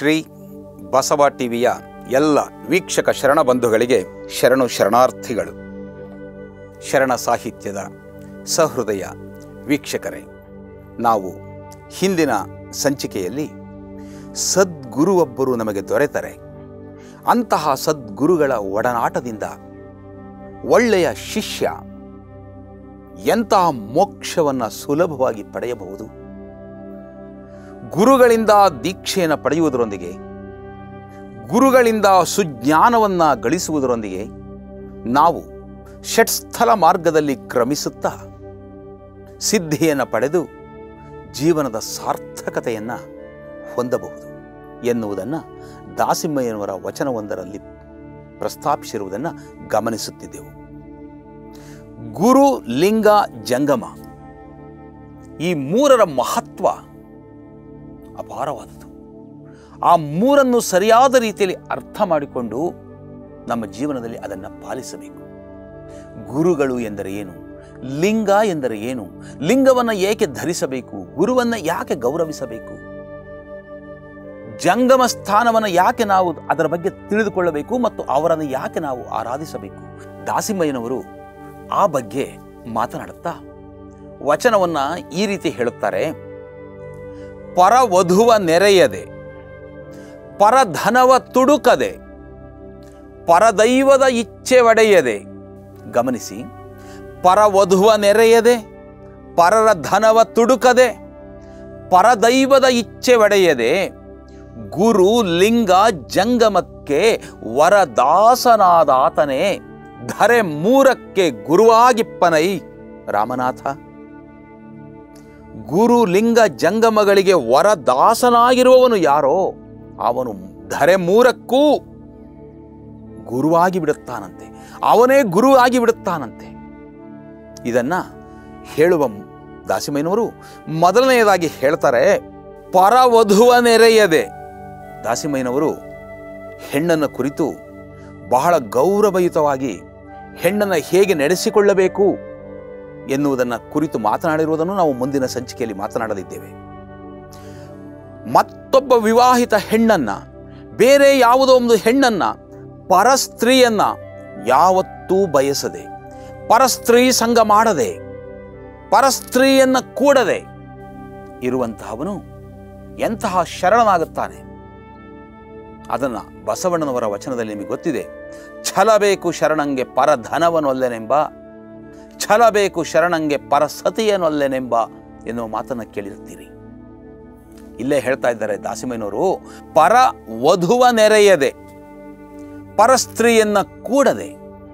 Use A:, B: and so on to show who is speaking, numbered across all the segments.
A: ಶ್ರೀ ಬಸವ ಟಿವಿಯ ಎಲ್ಲ ವೀಕ್ಷಕ ಶರಣ ಬಂಧುಗಳಿಗೆ ಶರಣು ಶರಣಾರ್ಥಿಗಳು ಶರಣ ಸಾಹಿತ್ಯದ ಸಹೃದಯ ವೀಕ್ಷಕರೇ ನಾವು ಹಿಂದಿನ ಸಂಚಿಕೆಯಲ್ಲಿ ಸದ್ಗುರುವೊಬ್ಬರು ನಮಗೆ ದೊರೆತರೆ ಅಂತಹ ಸದ್ಗುರುಗಳ ಒಡನಾಟದಿಂದ ಒಳ್ಳೆಯ ಶಿಷ್ಯ ಎಂತಹ ಮೋಕ್ಷವನ್ನು ಸುಲಭವಾಗಿ ಪಡೆಯಬಹುದು ಗುರುಗಳಿಂದ ದೀಕ್ಷೆಯನ್ನು ಪಡೆಯುವುದರೊಂದಿಗೆ ಗುರುಗಳಿಂದ ಸುಜ್ಞಾನವನ್ನು ಗಳಿಸುವುದರೊಂದಿಗೆ ನಾವು ಷಟ್ಸ್ಥಲ ಮಾರ್ಗದಲ್ಲಿ ಕ್ರಮಿಸುತ್ತಾ ಸಿದ್ಧಿಯನ್ನು ಪಡೆದು ಜೀವನದ ಸಾರ್ಥಕತೆಯನ್ನು ಹೊಂದಬಹುದು ಎನ್ನುವುದನ್ನು ದಾಸಿಮಯ್ಯನವರ ವಚನವೊಂದರಲ್ಲಿ ಪ್ರಸ್ತಾಪಿಸಿರುವುದನ್ನು ಗಮನಿಸುತ್ತಿದ್ದೆವು ಗುರು ಲಿಂಗ ಜಂಗಮ ಈ ಮೂರರ ಮಹತ್ವ ಅಪಾರವಾದದ್ದು ಆ ಮೂರನ್ನು ಸರಿಯಾದ ರೀತಿಯಲ್ಲಿ ಅರ್ಥ ಮಾಡಿಕೊಂಡು ನಮ್ಮ ಜೀವನದಲ್ಲಿ ಅದನ್ನು ಪಾಲಿಸಬೇಕು ಗುರುಗಳು ಎಂದರೆ ಏನು ಲಿಂಗ ಎಂದರೆ ಏನು ಲಿಂಗವನ್ನು ಏಕೆ ಧರಿಸಬೇಕು ಗುರುವನ್ನು ಯಾಕೆ ಗೌರವಿಸಬೇಕು ಜಂಗಮ ಸ್ಥಾನವನ್ನು ಯಾಕೆ ನಾವು ಅದರ ಬಗ್ಗೆ ತಿಳಿದುಕೊಳ್ಳಬೇಕು ಮತ್ತು ಅವರನ್ನು ಯಾಕೆ ನಾವು ಆರಾಧಿಸಬೇಕು ದಾಸಿಮಯ್ಯನವರು ಆ ಬಗ್ಗೆ ಮಾತನಾಡುತ್ತಾ ವಚನವನ್ನು ಈ ರೀತಿ ಹೇಳುತ್ತಾರೆ ಪರವಧುವ ನೆರೆಯದೆ ಪರಧನವ ತುಡುಕದೆ ಪರದೈವದ ಇಚ್ಛೆ ಒಡೆಯದೆ ಗಮನಿಸಿ ಪರವಧುವ ನೆರೆಯದೆ ಪರರ ಧನವ ತುಡುಕದೆ ಪರದೈವದ ಇಚ್ಛೆ ಒಡೆಯದೆ ಗುರು ಲಿಂಗ ಜಂಗಮಕ್ಕೆ ವರದಾಸನಾದಾತನೇ ಧರೆ ಮೂರಕ್ಕೆ ಗುರುವಾಗಿಪ್ಪನೈ ರಾಮನಾಥ ಗುರು ಲಿಂಗ ಜಂಗಮಗಳಿಗೆ ವರದಾಸನಾಗಿರುವವನು ಯಾರೋ ಅವನು ಧರೆ ಮೂರಕ್ಕೂ ಗುರುವಾಗಿ ಬಿಡುತ್ತಾನಂತೆ ಅವನೇ ಗುರು ಆಗಿ ಬಿಡುತ್ತಾನಂತೆ ಇದನ್ನ ಹೇಳುವ ದಾಸಿಮಯ್ಯನವರು ಮೊದಲನೆಯದಾಗಿ ಹೇಳ್ತಾರೆ ಪರವಧುವ ನೆರೆಯದೆ ದಾಸಿಮಯ್ಯನವರು ಹೆಣ್ಣನ್ನು ಕುರಿತು ಬಹಳ ಗೌರವಯುತವಾಗಿ ಹೆಣ್ಣನ್ನು ಹೇಗೆ ನಡೆಸಿಕೊಳ್ಳಬೇಕು ಎನ್ನುವುದನ್ನು ಕುರಿತು ಮಾತನಾಡಿರುವುದನ್ನು ನಾವು ಮುಂದಿನ ಸಂಚಿಕೆಯಲ್ಲಿ ಮಾತನಾಡಲಿದ್ದೇವೆ ಮತ್ತೊಬ್ಬ ವಿವಾಹಿತ ಹೆಣ್ಣನ್ನ ಬೇರೆ ಯಾವುದೋ ಒಂದು ಹೆಣ್ಣನ್ನ ಪರಸ್ತ್ರೀಯನ್ನ ಯಾವತ್ತೂ ಬಯಸದೆ ಪರಸ್ತ್ರೀ ಸಂಘ ಮಾಡದೆ ಪರಸ್ತ್ರೀಯನ್ನ ಕೂಡದೆ ಇರುವಂತಹವನು ಎಂತಹ ಶರಣನಾಗುತ್ತಾನೆ ಅದನ್ನು ಬಸವಣ್ಣನವರ ವಚನದಲ್ಲಿ ನಿಮಗೆ ಗೊತ್ತಿದೆ ಛಲಬೇಕು ಶರಣಂಗೆ ಪರಧನವನೊಲ್ಲೆನೆಂಬ ಛಲಬೇಕು ಶರಣಂಗೆ ಪರಸತಿಯನೊಲ್ಲೆನೆಂಬ ಎನ್ನುವ ಮಾತನ್ನು ಕೇಳಿರುತ್ತೀರಿ ಇಲ್ಲೇ ಹೇಳ್ತಾ ಇದ್ದಾರೆ ದಾಸಿಮಯ್ಯನವರು ಪರ ವಧುವ ನೆರೆಯದೆ ಪರಸ್ತ್ರೀಯನ್ನ ಕೂಡದೆ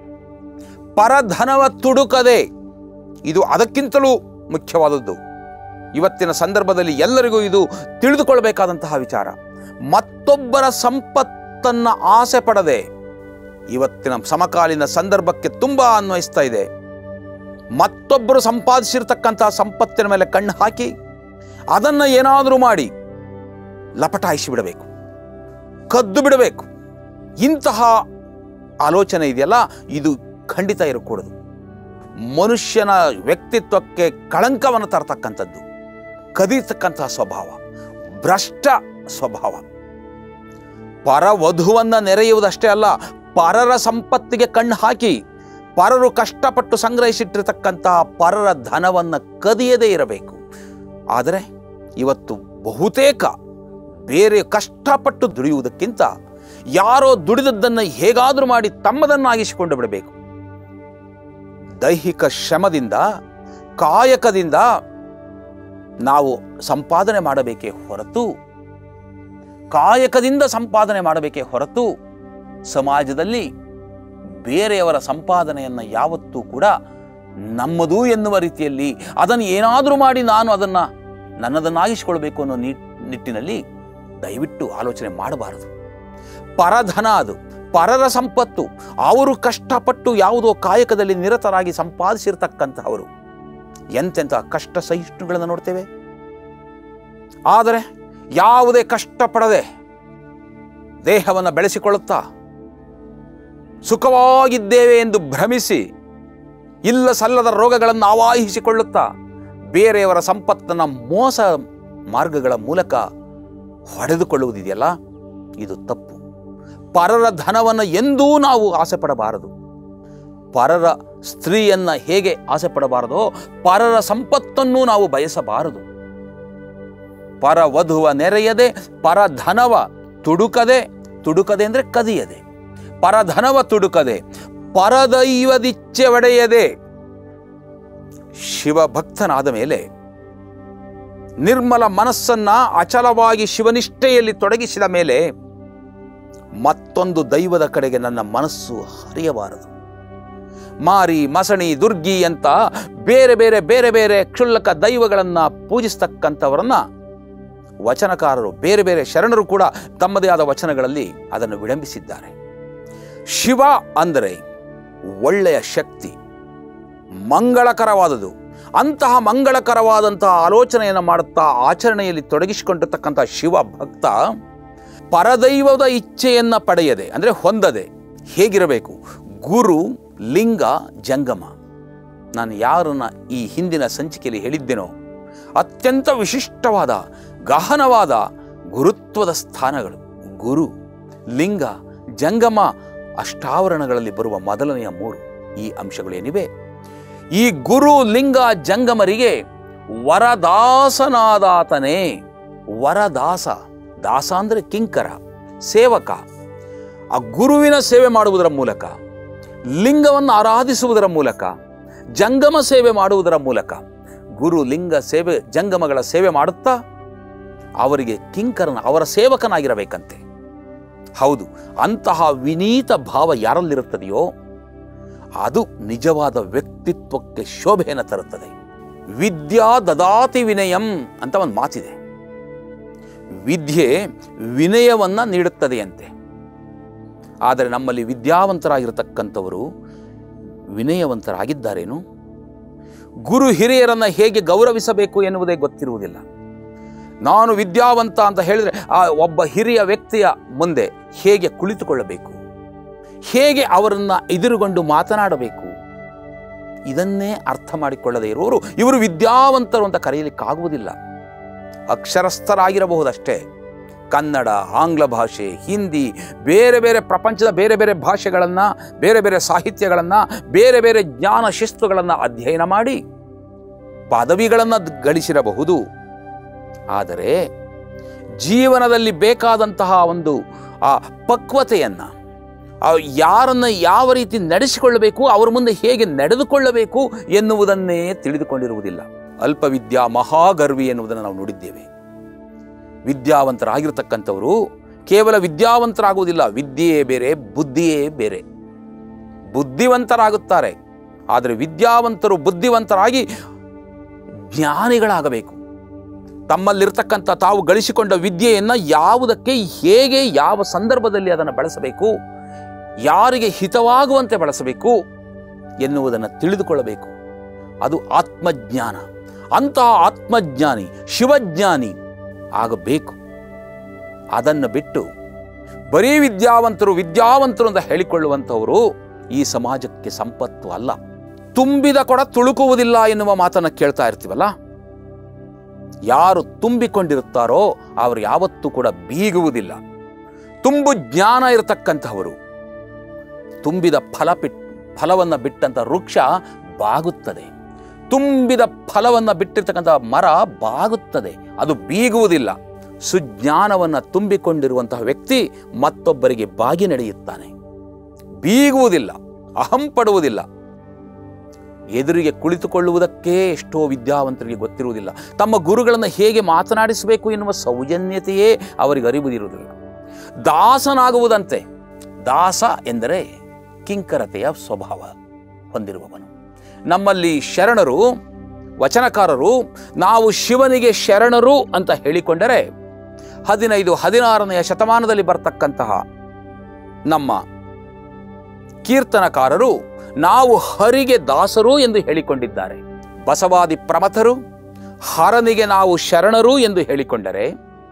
A: ಪರಧನವ ತುಡುಕದೆ ಇದು ಅದಕ್ಕಿಂತಲೂ ಮುಖ್ಯವಾದದ್ದು ಇವತ್ತಿನ ಸಂದರ್ಭದಲ್ಲಿ ಎಲ್ಲರಿಗೂ ಇದು ತಿಳಿದುಕೊಳ್ಬೇಕಾದಂತಹ ವಿಚಾರ ಮತ್ತೊಬ್ಬರ ಸಂಪತ್ತನ್ನು ಆಸೆ ಪಡದೆ ಇವತ್ತಿನ ಸಮಕಾಲೀನ ಸಂದರ್ಭಕ್ಕೆ ತುಂಬ ಅನ್ವಯಿಸ್ತಾ ಇದೆ ಮತ್ತೊಬ್ಬರು ಸಂಪಾದಿಸಿರ್ತಕ್ಕಂತಹ ಸಂಪತ್ತಿನ ಮೇಲೆ ಕಣ್ಣು ಹಾಕಿ ಅದನ್ನು ಏನಾದರೂ ಮಾಡಿ ಲಪಟಾಯಿಸಿ ಬಿಡಬೇಕು ಕದ್ದು ಬಿಡಬೇಕು ಇಂತಹ ಆಲೋಚನೆ ಇದೆಯಲ್ಲ ಇದು ಖಂಡಿತ ಇರಕೂಡದು ಮನುಷ್ಯನ ವ್ಯಕ್ತಿತ್ವಕ್ಕೆ ಕಳಂಕವನ್ನು ತರತಕ್ಕಂಥದ್ದು ಕದೀತಕ್ಕಂತಹ ಸ್ವಭಾವ ಭ್ರಷ್ಟ ಸ್ವಭಾವ ಪರವಧುವನ್ನು ನೆರೆಯುವುದಷ್ಟೇ ಅಲ್ಲ ಪರರ ಸಂಪತ್ತಿಗೆ ಕಣ್ಣು ಹಾಕಿ ಪರರು ಕಷ್ಟಪಟ್ಟು ಸಂಗ್ರಹಿಸಿಟ್ಟಿರತಕ್ಕಂತಹ ಪರರ ಧನವನ್ನು ಕದಿಯದೇ ಇರಬೇಕು ಆದರೆ ಇವತ್ತು ಬಹುತೇಕ ಬೇರೆ ಕಷ್ಟಪಟ್ಟು ದುಡಿಯುವುದಕ್ಕಿಂತ ಯಾರೋ ದುಡಿದದ್ದನ್ನು ಹೇಗಾದರೂ ಮಾಡಿ ತಮ್ಮದನ್ನಾಗಿಸಿಕೊಂಡು ಬಿಡಬೇಕು ದೈಹಿಕ ಶ್ರಮದಿಂದ ಕಾಯಕದಿಂದ ನಾವು ಸಂಪಾದನೆ ಮಾಡಬೇಕೇ ಹೊರತು ಕಾಯಕದಿಂದ ಸಂಪಾದನೆ ಮಾಡಬೇಕೇ ಹೊರತು ಸಮಾಜದಲ್ಲಿ ಬೇರೆಯವರ ಸಂಪಾದನೆಯನ್ನು ಯಾವತ್ತೂ ಕೂಡ ನಮ್ಮದು ಎನ್ನುವ ರೀತಿಯಲ್ಲಿ ಅದನ್ನು ಏನಾದರೂ ಮಾಡಿ ನಾನು ಅದನ್ನು ನನ್ನದನ್ನಾಗಿಸಿಕೊಳ್ಬೇಕು ಅನ್ನೋ ನಿಟ್ಟಿನಲ್ಲಿ ದಯವಿಟ್ಟು ಆಲೋಚನೆ ಮಾಡಬಾರದು ಪರಧನ ಅದು ಪರರ ಸಂಪತ್ತು ಅವರು ಕಷ್ಟಪಟ್ಟು ಯಾವುದೋ ಕಾಯಕದಲ್ಲಿ ನಿರತರಾಗಿ ಸಂಪಾದಿಸಿರ್ತಕ್ಕಂತಹವರು ಎಂತೆಂಥ ಕಷ್ಟ ಸಹಿಷ್ಣುಗಳನ್ನು ನೋಡ್ತೇವೆ ಆದರೆ ಯಾವುದೇ ಕಷ್ಟಪಡದೆ ದೇಹವನ್ನು ಬೆಳೆಸಿಕೊಳ್ಳುತ್ತಾ ಸುಖವಾಗಿದ್ದೇವೆ ಎಂದು ಭ್ರಮಿಸಿ ಇಲ್ಲ ಸಲ್ಲದ ರೋಗಗಳನ್ನು ಆವಾಹಿಸಿಕೊಳ್ಳುತ್ತಾ ಬೇರೆಯವರ ಸಂಪತ್ತನ್ನು ಮೋಸ ಮಾರ್ಗಗಳ ಮೂಲಕ ಹೊಡೆದುಕೊಳ್ಳುವುದಿದೆಯಲ್ಲ ಇದು ತಪ್ಪು ಪರರ ಧನವನ್ನು ಎಂದೂ ನಾವು ಆಸೆ ಪಡಬಾರದು ಪರರ ಸ್ತ್ರೀಯನ್ನ ಹೇಗೆ ಆಸೆ ಪಡಬಾರದೋ ಪರರ ಸಂಪತ್ತನ್ನು ನಾವು ಬಯಸಬಾರದು ಪರ ವಧುವ ನೆರೆಯದೆ ಪರ ಧನವ ತುಡುಕದೆ ತುಡುಕದೆ ಅಂದರೆ ಕದಿಯದೆ ಪರಧನವ ತುಡುಕದೆ ಪರದೈವದಿಚ್ಛೆ ಒಡೆಯದೆ ಶಿವಭಕ್ತನಾದ ಮೇಲೆ ನಿರ್ಮಲ ಮನಸ್ಸನ್ನ ಅಚಲವಾಗಿ ಶಿವನಿಷ್ಠೆಯಲ್ಲಿ ತೊಡಗಿಸಿದ ಮೇಲೆ ಮತ್ತೊಂದು ದೈವದ ಕಡೆಗೆ ನನ್ನ ಮನಸ್ಸು ಹರಿಯಬಾರದು ಮಾರಿ ಮಸಣಿ ದುರ್ಗಿ ಅಂತ ಬೇರೆ ಬೇರೆ ಬೇರೆ ಬೇರೆ ಕ್ಷುಲ್ಲಕ ದೈವಗಳನ್ನು ಪೂಜಿಸ್ತಕ್ಕಂಥವರನ್ನ ವಚನಕಾರರು ಬೇರೆ ಬೇರೆ ಶರಣರು ಕೂಡ ತಮ್ಮದೇ ಆದ ವಚನಗಳಲ್ಲಿ ಅದನ್ನು ವಿಳಂಬಿಸಿದ್ದಾರೆ ಶಿವ ಅಂದರೆ ಒಳ್ಳೆಯ ಶಕ್ತಿ ಮಂಗಳಕರವಾದುದು ಅಂತಹ ಮಂಗಳಕರವಾದಂತಹ ಆಲೋಚನೆಯನ್ನು ಮಾಡುತ್ತಾ ಆಚರಣೆಯಲ್ಲಿ ತೊಡಗಿಸಿಕೊಂಡಿರ್ತಕ್ಕಂಥ ಶಿವ ಭಕ್ತ ಪರದೈವದ ಇಚ್ಛೆಯನ್ನು ಪಡೆಯದೆ ಅಂದರೆ ಹೊಂದದೆ ಹೇಗಿರಬೇಕು ಗುರು ಲಿಂಗ ಜಂಗಮ ನಾನು ಯಾರನ್ನ ಈ ಹಿಂದಿನ ಸಂಚಿಕೆಯಲ್ಲಿ ಹೇಳಿದ್ದೇನೋ ಅತ್ಯಂತ ವಿಶಿಷ್ಟವಾದ ಗಹನವಾದ ಗುರುತ್ವದ ಸ್ಥಾನಗಳು ಗುರು ಲಿಂಗ ಜಂಗಮ ಅಷ್ಟಾವರಣಗಳಲ್ಲಿ ಬರುವ ಮೊದಲನೆಯ ಮೂರು ಈ ಅಂಶಗಳೇನಿವೆ ಈ ಗುರು ಲಿಂಗ ಜಂಗಮರಿಗೆ ವರದಾಸನಾದಾತನೇ ವರದಾಸ ದಾಸ ಅಂದರೆ ಕಿಂಕರ ಸೇವಕ ಆ ಗುರುವಿನ ಸೇವೆ ಮಾಡುವುದರ ಮೂಲಕ ಲಿಂಗವನ್ನು ಆರಾಧಿಸುವುದರ ಮೂಲಕ ಜಂಗಮ ಸೇವೆ ಮಾಡುವುದರ ಮೂಲಕ ಗುರು ಲಿಂಗ ಸೇವೆ ಜಂಗಮಗಳ ಸೇವೆ ಮಾಡುತ್ತಾ ಅವರಿಗೆ ಕಿಂಕರನ ಅವರ ಸೇವಕನಾಗಿರಬೇಕಂತೆ ಹೌದು ಅಂತಹ ವಿನೀತ ಭಾವ ಯಾರಲ್ಲಿರುತ್ತದೆಯೋ ಅದು ನಿಜವಾದ ವ್ಯಕ್ತಿತ್ವಕ್ಕೆ ಶೋಭೆಯನ್ನು ತರುತ್ತದೆ ವಿದ್ಯಾ ದದಾತಿ ವಿನಯಂ ಅಂತ ಒಂದು ಮಾತಿದೆ ವಿದ್ಯೆ ವಿನಯವನ್ನ ನೀಡುತ್ತದೆಯಂತೆ ಆದರೆ ನಮ್ಮಲ್ಲಿ ವಿದ್ಯಾವಂತರಾಗಿರತಕ್ಕಂಥವರು ವಿನಯವಂತರಾಗಿದ್ದಾರೇನು ಗುರು ಹಿರಿಯರನ್ನ ಹೇಗೆ ಗೌರವಿಸಬೇಕು ಎನ್ನುವುದೇ ಗೊತ್ತಿರುವುದಿಲ್ಲ ನಾನು ವಿದ್ಯಾವಂತ ಅಂತ ಹೇಳಿದರೆ ಆ ಒಬ್ಬ ಹಿರಿಯ ವ್ಯಕ್ತಿಯ ಮುಂದೆ ಹೇಗೆ ಕುಳಿತುಕೊಳ್ಳಬೇಕು ಹೇಗೆ ಅವರನ್ನು ಎದುರುಗೊಂಡು ಮಾತನಾಡಬೇಕು ಇದನ್ನೇ ಅರ್ಥ ಮಾಡಿಕೊಳ್ಳದೆ ಇರುವವರು ಇವರು ವಿದ್ಯಾವಂತರು ಅಂತ ಕರೆಯಲಿಕ್ಕಾಗುವುದಿಲ್ಲ ಅಕ್ಷರಸ್ಥರಾಗಿರಬಹುದಷ್ಟೇ ಕನ್ನಡ ಆಂಗ್ಲ ಭಾಷೆ ಹಿಂದಿ ಬೇರೆ ಬೇರೆ ಪ್ರಪಂಚದ ಬೇರೆ ಬೇರೆ ಭಾಷೆಗಳನ್ನು ಬೇರೆ ಬೇರೆ ಸಾಹಿತ್ಯಗಳನ್ನು ಬೇರೆ ಬೇರೆ ಜ್ಞಾನ ಶಿಸ್ತುಗಳನ್ನು ಅಧ್ಯಯನ ಮಾಡಿ ಪದವಿಗಳನ್ನು ಗಳಿಸಿರಬಹುದು ಆದರೆ ಜೀವನದಲ್ಲಿ ಬೇಕಾದಂತಹ ಒಂದು ಆ ಪಕ್ವತೆಯನ್ನು ಯಾರನ್ನು ಯಾವ ರೀತಿ ನಡೆಸಿಕೊಳ್ಳಬೇಕು ಅವರ ಮುಂದೆ ಹೇಗೆ ನಡೆದುಕೊಳ್ಳಬೇಕು ಎನ್ನುವುದನ್ನೇ ತಿಳಿದುಕೊಂಡಿರುವುದಿಲ್ಲ ಅಲ್ಪವಿದ್ಯಾ ಮಹಾಗರ್ವಿ ಎನ್ನುವುದನ್ನು ನಾವು ನೋಡಿದ್ದೇವೆ ವಿದ್ಯಾವಂತರಾಗಿರ್ತಕ್ಕಂಥವರು ಕೇವಲ ವಿದ್ಯಾವಂತರಾಗುವುದಿಲ್ಲ ವಿದ್ಯೆಯೇ ಬೇರೆ ಬುದ್ಧಿಯೇ ಬೇರೆ ಬುದ್ಧಿವಂತರಾಗುತ್ತಾರೆ ಆದರೆ ವಿದ್ಯಾವಂತರು ಬುದ್ಧಿವಂತರಾಗಿ ಜ್ಞಾನಿಗಳಾಗಬೇಕು ತಮ್ಮಲ್ಲಿರ್ತಕ್ಕಂಥ ತಾವು ಗಳಿಸಿಕೊಂಡ ವಿದ್ಯೆಯನ್ನು ಯಾವುದಕ್ಕೆ ಹೇಗೆ ಯಾವ ಸಂದರ್ಭದಲ್ಲಿ ಅದನ್ನು ಬಳಸಬೇಕು ಯಾರಿಗೆ ಹಿತವಾಗುವಂತೆ ಬಳಸಬೇಕು ಎನ್ನುವುದನ್ನು ತಿಳಿದುಕೊಳ್ಳಬೇಕು ಅದು ಆತ್ಮಜ್ಞಾನ ಅಂತಹ ಆತ್ಮಜ್ಞಾನಿ ಶಿವಜ್ಞಾನಿ ಆಗಬೇಕು ಅದನ್ನು ಬಿಟ್ಟು ಬರೀ ವಿದ್ಯಾವಂತರು ವಿದ್ಯಾವಂತರು ಅಂತ ಹೇಳಿಕೊಳ್ಳುವಂಥವರು ಈ ಸಮಾಜಕ್ಕೆ ಸಂಪತ್ತು ಅಲ್ಲ ತುಂಬಿದ ಕೊಡ ತುಳುಕುವುದಿಲ್ಲ ಎನ್ನುವ ಮಾತನ್ನು ಕೇಳ್ತಾ ಇರ್ತೀವಲ್ಲ ಯಾರು ತುಂಬಿಕೊಂಡಿರುತ್ತಾರೋ ಅವರು ಯಾವತ್ತೂ ಕೂಡ ಬೀಗುವುದಿಲ್ಲ ತುಂಬು ಜ್ಞಾನ ಇರತಕ್ಕಂಥವರು ತುಂಬಿದ ಫಲ ಬಿಟ್ ಫಲವನ್ನು ಬಿಟ್ಟಂಥ ವೃಕ್ಷ ಬಾಗುತ್ತದೆ ತುಂಬಿದ ಫಲವನ್ನು ಬಿಟ್ಟಿರ್ತಕ್ಕಂಥ ಮರ ಬಾಗುತ್ತದೆ ಅದು ಬೀಗುವುದಿಲ್ಲ ಸುಜ್ಞಾನವನ್ನು ತುಂಬಿಕೊಂಡಿರುವಂತಹ ವ್ಯಕ್ತಿ ಮತ್ತೊಬ್ಬರಿಗೆ ಬಾಗಿ ನಡೆಯುತ್ತಾನೆ ಬೀಗುವುದಿಲ್ಲ ಅಹಂ ಪಡುವುದಿಲ್ಲ ಎದುರಿಗೆ ಕುಳಿತುಕೊಳ್ಳುವುದಕ್ಕೆ ಎಷ್ಟೋ ವಿದ್ಯಾವಂತರಿಗೆ ಗೊತ್ತಿರುವುದಿಲ್ಲ ತಮ್ಮ ಗುರುಗಳನ್ನು ಹೇಗೆ ಮಾತನಾಡಿಸಬೇಕು ಎನ್ನುವ ಸೌಜನ್ಯತೆಯೇ ಅವರಿಗೆ ಅರಿವುದಿರುವುದಿಲ್ಲ ದಾಸನಾಗುವುದಂತೆ ದಾಸ ಎಂದರೆ ಕಿಂಕರತೆಯ ಸ್ವಭಾವ ಹೊಂದಿರುವವನು ನಮ್ಮಲ್ಲಿ ಶರಣರು ವಚನಕಾರರು ನಾವು ಶಿವನಿಗೆ ಶರಣರು ಅಂತ ಹೇಳಿಕೊಂಡರೆ ಹದಿನೈದು ಹದಿನಾರನೆಯ ಶತಮಾನದಲ್ಲಿ ಬರ್ತಕ್ಕಂತಹ ನಮ್ಮ ಕೀರ್ತನಕಾರರು ನಾವು ಹರಿಗೆ ದಾಸರು ಎಂದು ಹೇಳಿಕೊಂಡಿದ್ದಾರೆ ಬಸವಾದಿ ಪ್ರಮಥರು ಹರನಿಗೆ ನಾವು ಶರಣರು ಎಂದು ಹೇಳಿಕೊಂಡರೆ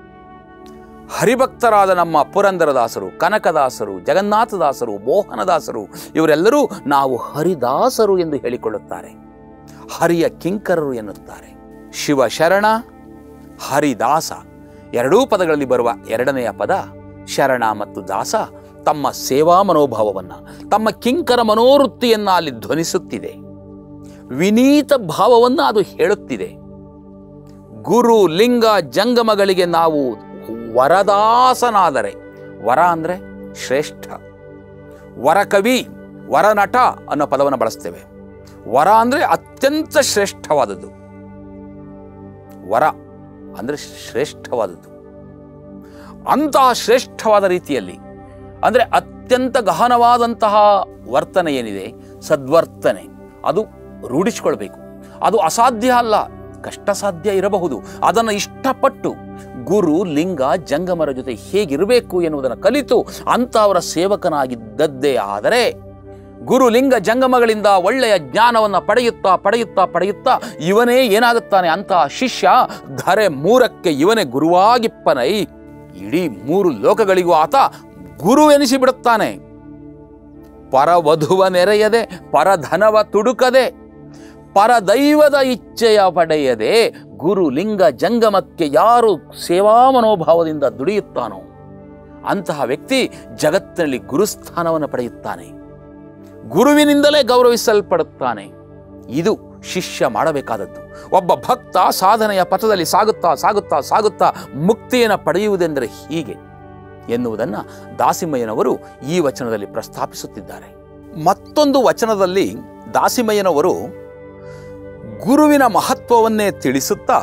A: ಹರಿಭಕ್ತರಾದ ನಮ್ಮ ಪುರಂದರದಾಸರು ಕನಕದಾಸರು ಜಗನ್ನಾಥದಾಸರು ಮೋಹನದಾಸರು ಇವರೆಲ್ಲರೂ ನಾವು ಹರಿದಾಸರು ಎಂದು ಹೇಳಿಕೊಳ್ಳುತ್ತಾರೆ ಹರಿಯ ಕಿಂಕರರು ಎನ್ನುತ್ತಾರೆ ಶಿವ ಶರಣ ಹರಿದಾಸ ಎರಡೂ ಪದಗಳಲ್ಲಿ ಬರುವ ಎರಡನೆಯ ಪದ ಶರಣ ಮತ್ತು ದಾಸ ತಮ್ಮ ಸೇವಾ ಮನೋಭಾವವನ್ನು ತಮ್ಮ ಕಿಂಕರ ಮನೋವೃತ್ತಿಯನ್ನು ಅಲ್ಲಿ ಧ್ವನಿಸುತ್ತಿದೆ ವಿನೀತ ಭಾವವನ್ನು ಅದು ಹೇಳುತ್ತಿದೆ ಗುರು ಲಿಂಗ ಜಂಗಮಗಳಿಗೆ ನಾವು ವರದಾಸನಾದರೆ ವರ ಅಂದರೆ ಶ್ರೇಷ್ಠ ವರಕವಿ ವರನಟ ಅನ್ನೋ ಪದವನ್ನು ಬಳಸ್ತೇವೆ ವರ ಅಂದರೆ ಅತ್ಯಂತ ಶ್ರೇಷ್ಠವಾದದ್ದು ವರ ಅಂದರೆ ಶ್ರೇಷ್ಠವಾದದ್ದು ಅಂತಹ ಶ್ರೇಷ್ಠವಾದ ರೀತಿಯಲ್ಲಿ ಅಂದರೆ ಅತ್ಯಂತ ಗಹನವಾದಂತಹ ವರ್ತನೆ ಏನಿದೆ ಸದ್ವರ್ತನೆ ಅದು ರೂಢಿಸಿಕೊಳ್ಬೇಕು ಅದು ಅಸಾಧ್ಯ ಅಲ್ಲ ಕಷ್ಟ ಸಾಧ್ಯ ಇರಬಹುದು ಅದನ್ನು ಇಷ್ಟಪಟ್ಟು ಗುರು ಲಿಂಗ ಜಂಗಮರ ಜೊತೆ ಹೇಗಿರಬೇಕು ಎನ್ನುವುದನ್ನು ಕಲಿತು ಅಂಥವರ ಸೇವಕನಾಗಿದ್ದದ್ದೇ ಆದರೆ ಗುರು ಲಿಂಗ ಜಂಗಮಗಳಿಂದ ಒಳ್ಳೆಯ ಜ್ಞಾನವನ್ನು ಪಡೆಯುತ್ತಾ ಪಡೆಯುತ್ತಾ ಪಡೆಯುತ್ತಾ ಇವನೇ ಏನಾಗುತ್ತಾನೆ ಅಂತಹ ಶಿಷ್ಯ ಧರೆ ಮೂರಕ್ಕೆ ಇವನೇ ಗುರುವಾಗಿಪ್ಪನೈ ಇಡೀ ಮೂರು ಲೋಕಗಳಿಗೂ ಆತ ಗುರು ಎನಿಸಿಬಿಡುತ್ತಾನೆ ಪರವಧುವ ನೆರೆಯದೆ ಪರಧನವ ತುಡುಕದೆ ಪರದೈವದ ಇಚ್ಛೆಯ ಪಡೆಯದೆ ಗುರು ಲಿಂಗ ಜಂಗಮಕ್ಕೆ ಯಾರು ಸೇವಾ ಮನೋಭಾವದಿಂದ ದುಡಿಯುತ್ತಾನೋ ಅಂತಹ ವ್ಯಕ್ತಿ ಜಗತ್ತಿನಲ್ಲಿ ಗುರುಸ್ಥಾನವನ್ನು ಪಡೆಯುತ್ತಾನೆ ಗುರುವಿನಿಂದಲೇ ಗೌರವಿಸಲ್ಪಡುತ್ತಾನೆ ಇದು ಶಿಷ್ಯ ಮಾಡಬೇಕಾದದ್ದು ಒಬ್ಬ ಭಕ್ತ ಸಾಧನೆಯ ಪಥದಲ್ಲಿ ಸಾಗುತ್ತಾ ಸಾಗುತ್ತಾ ಸಾಗುತ್ತಾ ಮುಕ್ತಿಯನ್ನು ಪಡೆಯುವುದೆಂದರೆ ಹೀಗೆ ಎನ್ನುವುದನ್ನು ದಾಸಿಮಯ್ಯನವರು ಈ ವಚನದಲ್ಲಿ ಪ್ರಸ್ತಾಪಿಸುತ್ತಿದ್ದಾರೆ ಮತ್ತೊಂದು ವಚನದಲ್ಲಿ ದಾಸಿಮಯ್ಯನವರು ಗುರುವಿನ ಮಹತ್ವವನ್ನೇ ತಿಳಿಸುತ್ತಾ